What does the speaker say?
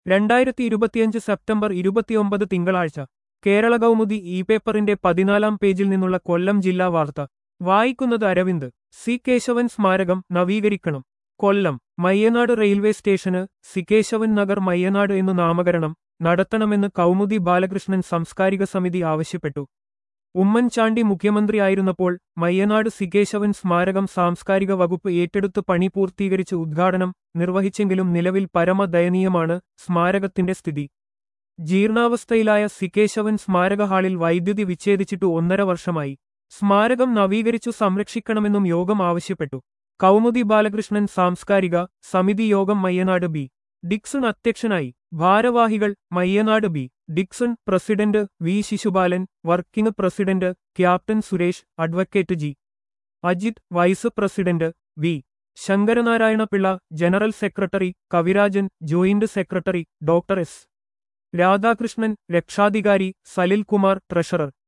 രണ്ടായിരത്തി ഇരുപത്തിയഞ്ച് സെപ്റ്റംബർ ഇരുപത്തിയൊമ്പത് തിങ്കളാഴ്ച കേരള കൗമുദി ഇ പേപ്പറിന്റെ പതിനാലാം പേജിൽ നിന്നുള്ള കൊല്ലം ജില്ലാ വാർത്ത വായിക്കുന്നത് അരവിന്ദ് സി കേശവൻ സ്മാരകം നവീകരിക്കണം കൊല്ലം മയ്യനാട് റെയിൽവേ സ്റ്റേഷന് സി കേശവൻ നഗർ മയ്യനാട് എന്നു നാമകരണം നടത്തണമെന്ന് കൗമുദി ബാലകൃഷ്ണൻ സാംസ്കാരിക സമിതി ആവശ്യപ്പെട്ടു ഉമ്മൻചാണ്ടി മുഖ്യമന്ത്രിയായിരുന്നപ്പോൾ മയ്യനാട് സികേശവൻ സ്മാരകം സാംസ്കാരിക വകുപ്പ് ഏറ്റെടുത്ത് പണി പൂർത്തീകരിച്ച് ഉദ്ഘാടനം നിർവഹിച്ചെങ്കിലും നിലവിൽ പരമദയനീയമാണ് സ്മാരകത്തിന്റെ സ്ഥിതി ജീർണാവസ്ഥയിലായ സികേശവൻ സ്മാരക ഹാളിൽ വൈദ്യുതി വിച്ഛേദിച്ചിട്ടു ഒന്നര വർഷമായി സ്മാരകം നവീകരിച്ചു സംരക്ഷിക്കണമെന്നും യോഗം ആവശ്യപ്പെട്ടു കൗമുദി ബാലകൃഷ്ണൻ സാംസ്കാരിക സമിതി യോഗം മയ്യനാട് ബി ഡിക്സൺ അധ്യക്ഷനായി ഭാരവാഹികൾ Mayyanad B Dixon president V Sisupalan working president captain Suresh advocate G Ajith vice president V Sankaranarayana Pillai general secretary Kavirajan joint secretary doctor S Radhakrishnan രക്ഷാധികാരി സലിൽ കുമാർ ട്രഷറർ